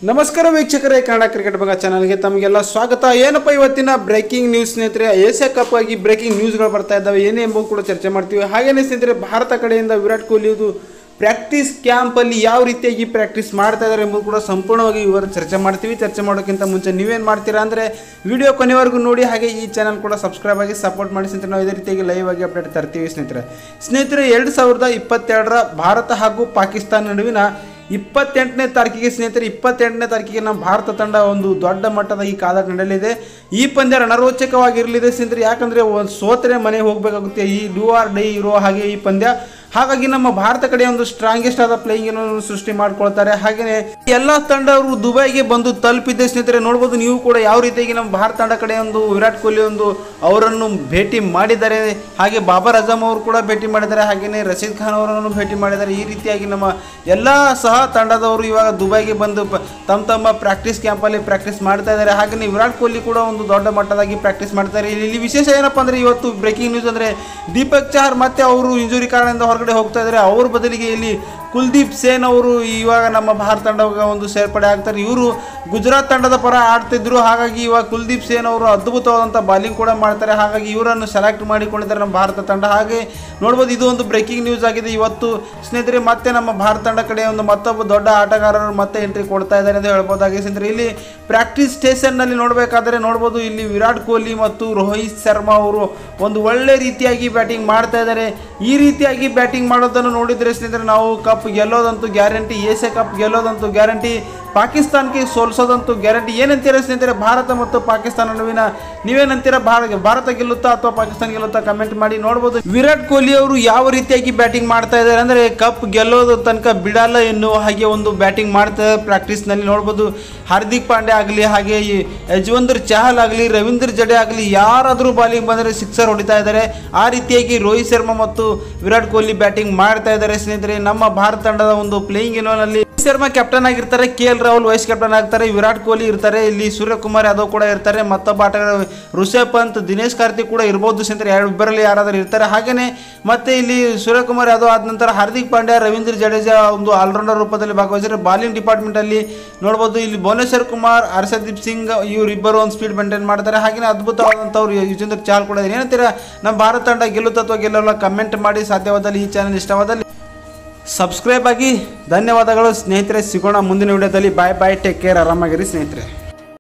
ನಮಸ್ಕಾರ ವೀಕ್ಷಕರೇ ಕನ್ನಡ ಕ್ರಿಕೆಟ್ ಬಗ್ಗೆ ಚಾನಲ್ಗೆ ತಮಗೆಲ್ಲ ಸ್ವಾಗತ ಏನಪ್ಪ ಇವತ್ತಿನ ಬ್ರೇಕಿಂಗ್ ನ್ಯೂಸ್ ಸ್ನೇಹಿತರೆ ಏಷ್ಯಾ ಕಪ್ ಆಗಿ ಬ್ರೇಕಿಂಗ್ ನ್ಯೂಸ್ಗಳು ಬರ್ತಾ ಇದ್ದಾವೆ ಏನೇ ಎಂಬುದು ಕೂಡ ಚರ್ಚೆ ಮಾಡ್ತೀವಿ ಹಾಗೇನೇ ಸ್ನೇಹಿತರೆ ಭಾರತ ಕಡೆಯಿಂದ ವಿರಾಟ್ ಕೊಹ್ಲಿದು ಪ್ರಾಕ್ಟೀಸ್ ಕ್ಯಾಂಪಲ್ಲಿ ಯಾವ ರೀತಿಯಾಗಿ ಪ್ರಾಕ್ಟೀಸ್ ಮಾಡ್ತಾ ಇದ್ದಾರೆ ಎಂಬುದು ಕೂಡ ಸಂಪೂರ್ಣವಾಗಿ ವಿವರ ಚರ್ಚೆ ಮಾಡ್ತೀವಿ ಚರ್ಚೆ ಮಾಡೋಕ್ಕಿಂತ ಮುಂಚೆ ನೀವೇನು ಮಾಡ್ತೀರಾ ಅಂದರೆ ವಿಡಿಯೋ ಕೊನೆವರೆಗೂ ನೋಡಿ ಹಾಗೆ ಈ ಚಾನಲ್ ಕೂಡ ಸಬ್ಸ್ಕ್ರೈಬ್ ಆಗಿ ಸಪೋರ್ಟ್ ಮಾಡಿ ಸ್ನೇಹಿತರೆ ನಾವು ಇದೇ ರೀತಿಯಾಗಿ ಲೈವ್ ಆಗಿ ಅಪ್ಡೇಟ್ ತರ್ತೀವಿ ಸ್ನೇಹಿತರೆ ಸ್ನೇಹಿತರೆ ಎರಡು ಸಾವಿರದ ಇಪ್ಪತ್ತೆರಡರ ಭಾರತ ಹಾಗೂ ಪಾಕಿಸ್ತಾನ ನಡುವಿನ ಇಪ್ಪತ್ತೆಂಟನೇ ತಾರೀಕಿಗೆ ಸ್ನೇಹಿತರೆ ಇಪ್ಪತ್ತೆಂಟನೇ ತಾರೀಕಿಗೆ ನಮ್ಮ ಭಾರತ ತಂಡ ಒಂದು ದೊಡ್ಡ ಮಟ್ಟದ ಈ ಕಾದಾಟ ನಡೆಯಲಿದೆ ಈ ಪಂದ್ಯ ರಣರೋಚಕವಾಗಿರಲಿದೆ ಸ್ನೇಹಿತರೆ ಯಾಕಂದರೆ ಒಂದು ಸೋತರೆ ಮನೆಗೆ ಹೋಗಬೇಕಾಗುತ್ತೆ ಈ ಡೂ ಆರ್ ಡೈ ಇರೋ ಹಾಗೆ ಈ ಪಂದ್ಯ ಹಾಗಾಗಿ ನಮ್ಮ ಭಾರತ ಕಡೆ ಒಂದು ಸ್ಟ್ರಾಂಗೆಸ್ಟ್ ಆದ ಪ್ಲೇಯಿಂಗ್ ಅನ್ನು ಸೃಷ್ಟಿ ಮಾಡ್ಕೊಳ್ತಾರೆ ಹಾಗೆಯೇ ಎಲ್ಲ ತಂಡವರು ದುಬೈಗೆ ಬಂದು ತಲುಪಿದ್ದೆ ಸ್ನೇಹಿತರೆ ನೋಡ್ಬೋದು ನೀವು ಕೂಡ ಯಾವ ರೀತಿಯಾಗಿ ನಮ್ಮ ಭಾರತ ತಂಡ ಕಡೆ ಒಂದು ವಿರಾಟ್ ಕೊಹ್ಲಿ ಒಂದು ಅವರನ್ನು ಭೇಟಿ ಮಾಡಿದ್ದಾರೆ ಹಾಗೆ ಬಾಬರ್ ಅಜಮ್ ಅವರು ಕೂಡ ಭೇಟಿ ಮಾಡಿದ್ದಾರೆ ಹಾಗೆಯೇ ರಶೀದ್ ಖಾನ್ ಅವರನ್ನು ಭೇಟಿ ಮಾಡಿದ್ದಾರೆ ಈ ರೀತಿಯಾಗಿ ನಮ್ಮ ಎಲ್ಲ ಸಹ ತಂಡದವರು ಇವಾಗ ದುಬೈಗೆ ಬಂದು ಪ- ತಮ್ಮ ತಮ್ಮ ಪ್ರಾಕ್ಟೀಸ್ ಕ್ಯಾಂಪಲ್ಲಿ ಪ್ರಾಕ್ಟೀಸ್ ಮಾಡ್ತಾ ಇದ್ದಾರೆ ಹಾಗೆಯೇ ವಿರಾಟ್ ಕೊಹ್ಲಿ ಕೂಡ ಒಂದು ದೊಡ್ಡ ಮಟ್ಟದಾಗಿ ಪ್ರಾಕ್ಟೀಸ್ ಮಾಡ್ತಾರೆ ಇಲ್ಲಿ ಇಲ್ಲಿ ವಿಶೇಷ ಏನಪ್ಪ ಅಂದರೆ ಇವತ್ತು ಬ್ರೇಕಿಂಗ್ ನ್ಯೂಸ್ ಅಂದರೆ ದೀಪಕ್ ಚಹರ್ ಮತ್ತೆ ಅವರು ಇಂಜುರಿ ಕಾರಣದಿಂದ ಹೊರಗಡೆ ಹೋಗ್ತಾ ಇದ್ದಾರೆ ಅವ್ರ ಬದಲಿಗೆ ಇಲ್ಲಿ ಕುಲ್ದೀಪ್ ಸೇನ್ ಅವರು ಇವಾಗ ನಮ್ಮ ಭಾರತ ತಂಡಕ್ಕೆ ಒಂದು ಸೇರ್ಪಡೆ ಆಗ್ತಾರೆ ಇವರು ಗುಜರಾತ್ ತಂಡದ ಪರ ಆಡ್ತಿದ್ರು ಹಾಗಾಗಿ ಇವಾಗ ಕುಲ್ದೀಪ್ ಸೇನ್ ಅವರು ಅದ್ಭುತವಾದಂಥ ಬಾಲಿಂಗ್ ಕೂಡ ಮಾಡ್ತಾರೆ ಹಾಗಾಗಿ ಇವರನ್ನು ಸೆಲೆಕ್ಟ್ ಮಾಡಿಕೊಂಡಿದ್ದಾರೆ ನಮ್ಮ ಭಾರತ ತಂಡ ಹಾಗೆ ನೋಡ್ಬೋದು ಇದು ಒಂದು ಬ್ರೇಕಿಂಗ್ ನ್ಯೂಸ್ ಆಗಿದೆ ಇವತ್ತು ಸ್ನೇಹಿತರೆ ಮತ್ತೆ ನಮ್ಮ ಭಾರತ ತಂಡ ಕಡೆ ಒಂದು ಮತ್ತೊಬ್ಬ ದೊಡ್ಡ ಆಟಗಾರರು ಮತ್ತೆ ಎಂಟ್ರಿ ಕೊಡ್ತಾ ಇದ್ದಾರೆ ಅಂತ ಹೇಳ್ಬೋದಾಗಿದೆ ಸ್ನೇಹಿತರೆ ಇಲ್ಲಿ ಪ್ರಾಕ್ಟೀಸ್ ಸ್ಟೇಷನ್ನಲ್ಲಿ ನೋಡಬೇಕಾದ್ರೆ ನೋಡ್ಬೋದು ಇಲ್ಲಿ ವಿರಾಟ್ ಕೊಹ್ಲಿ ಮತ್ತು ರೋಹಿತ್ ಶರ್ಮಾ ಅವರು ಒಂದು ಒಳ್ಳೆ ರೀತಿಯಾಗಿ ಬ್ಯಾಟಿಂಗ್ ಮಾಡ್ತಾ ಇದ್ದಾರೆ ಈ ರೀತಿಯಾಗಿ ಬ್ಯಾಟಿಂಗ್ ಮಾಡೋದನ್ನು ನೋಡಿದರೆ ಸ್ನೇಹಿತರೆ ನಾವು ಕಪ್ ಗೆಲ್ಲೋದಂತೂ ಗ್ಯಾರಂಟಿ ಏಷ್ಯಾ ಕಪ್ ಗೆಲ್ಲೋದಂತೂ ಗ್ಯಾರಂಟಿ ಪಾಕಿಸ್ತಾನಕ್ಕೆ ಸೋಲಿಸೋದಂತೂ ಗ್ಯಾರಂಟಿ ಏನಂತೀರ ಸ್ನೇಹಿತರೆ ಭಾರತ ಮತ್ತು ಪಾಕಿಸ್ತಾನ ನಡುವಿನ ನೀವೇನಂತೀರ ಭಾರತ ಭಾರತ ಗೆಲ್ಲುತ್ತಾ ಅಥವಾ ಪಾಕಿಸ್ತಾನ ಗೆಲ್ಲುತ್ತಾ ಕಮೆಂಟ್ ಮಾಡಿ ನೋಡ್ಬೋದು ವಿರಾಟ್ ಕೊಹ್ಲಿ ಅವರು ಯಾವ ರೀತಿಯಾಗಿ ಬ್ಯಾಟಿಂಗ್ ಮಾಡ್ತಾ ಇದ್ದಾರೆ ಅಂದರೆ ಕಪ್ ಗೆಲ್ಲೋದು ತನಕ ಬಿಡಲ್ಲ ಎನ್ನುವ ಹಾಗೆ ಒಂದು ಬ್ಯಾಟಿಂಗ್ ಮಾಡ್ತಾ ಪ್ರಾಕ್ಟೀಸ್ನಲ್ಲಿ ನೋಡ್ಬೋದು ಹಾರ್ದಿಕ್ ಪಾಂಡ್ಯ ಆಗಲಿ ಹಾಗೆ ಈ ಯಜವಂದರ್ ಚಹಲ್ ಆಗಲಿ ರವೀಂದ್ರ ಜಡೆ ಆಗಲಿ ಯಾರಾದರೂ ಬಾಲಿಂಗ್ ಬಂದರೆ ಸಿಕ್ಸರ್ ಹೊಡಿತಾ ಇದ್ದಾರೆ ಆ ರೀತಿಯಾಗಿ ರೋಹಿತ್ ಶರ್ಮಾ ಮತ್ತು ವಿರಾಟ್ ಕೊಹ್ಲಿ ಬ್ಯಾಟಿಂಗ್ ಮಾಡ್ತಾ ಇದ್ದಾರೆ ಸ್ನೇಹಿತರೆ ನಮ್ಮ ಭಾರತ ತಂಡದ ಒಂದು ಪ್ಲೇಯಿಂಗ್ ನಲ್ಲಿ ರೋಹಿತ್ ಶರ್ಮಾ ಕ್ಯಾಪ್ಟನ್ ಆಗಿರ್ತಾರೆ K L Rahul vice captain ಆಗ್ತಾರೆ ವಿರಾಟ್ ಕೊಹ್ಲಿ ಇರ್ತಾರೆ ಇಲ್ಲಿ ಸೂರ್ಯಕುಮಾರ್ ಯಾದವ್ ಕೂಡ ಇರ್ತಾರೆ ಮತ್ತೊಬ್ಬ ಆಟಗಾರ ಋಷಭ್ ಪಂತ್ ದಿನೇಶ್ ಕಾರ್ತಿಕ್ ಕೂಡ ಇರ್ಬೋದು ಸ್ನೇಹಿತರೆ ಎರಡು ಇಬ್ಬರಲ್ಲಿ ಯಾರಾದರೂ ಇರ್ತಾರೆ ಹಾಗೆಯೇ ಮತ್ತೆ ಇಲ್ಲಿ ಸೂರ್ಯಕುಮಾರ್ ಯಾದವ್ ಆದ ನಂತರ ಹಾರ್ದಿಕ್ ಪಾಂಡ್ಯ ರವೀಂದ್ರ ಜಡೇಜಾ ಒಂದು ಆಲ್ರೌಂಡರ್ ರೂಪದಲ್ಲಿ ಭಾಗವಹಿಸಿದ್ರೆ ಬಾಲಿಂಗ್ ಡಿಪಾರ್ಟ್ಮೆಂಟ್ ಅಲ್ಲಿ ನೋಡ್ಬೋದು ಇಲ್ಲಿ ಭುವನೇಶ್ವರ್ ಕುಮಾರ್ ಹರ್ಷದೀಪ್ ಸಿಂಗ್ ಇವರಿಬ್ಬರು ಒಂದು ಸ್ಪೀಡ್ ಮೇಂಟೈನ್ ಮಾಡ್ತಾರೆ ಹಾಗೆಯೇ ಅದ್ಭುತವಾದಂಥವ್ರು ಯುಜೇಂದ್ರ ಚಾಲ್ ಕೂಡ ಇದ್ದಾರೆ ಏನಂತೀರಾ ನಮ್ಮ ಭಾರತ ತಂಡ ಗೆಲ್ಲುತ್ತ ಅಥವಾ ಗೆಲ್ಲಲ್ಲ ಕಮೆಂಟ್ ಮಾಡಿ ಸಾಧ್ಯವಾದಲ್ಲಿ ಈ ಚಾನಲ್ ಇಷ್ಟವಾದಲ್ಲಿ ಸಬ್ಸ್ಕ್ರೈಬ್ ಆಗಿ ಧನ್ಯವಾದಗಳು ಸ್ನೇಹಿತರೆ ಸಿಗೋಣ ಮುಂದಿನ ವಿಡಿಯೋದಲ್ಲಿ ಬಾಯ್ ಬಾಯ್ ಟೇಕ್ ಕೇರ್ ಆರಾಮಾಗಿರಿ ಸ್ನೇಹಿತರೆ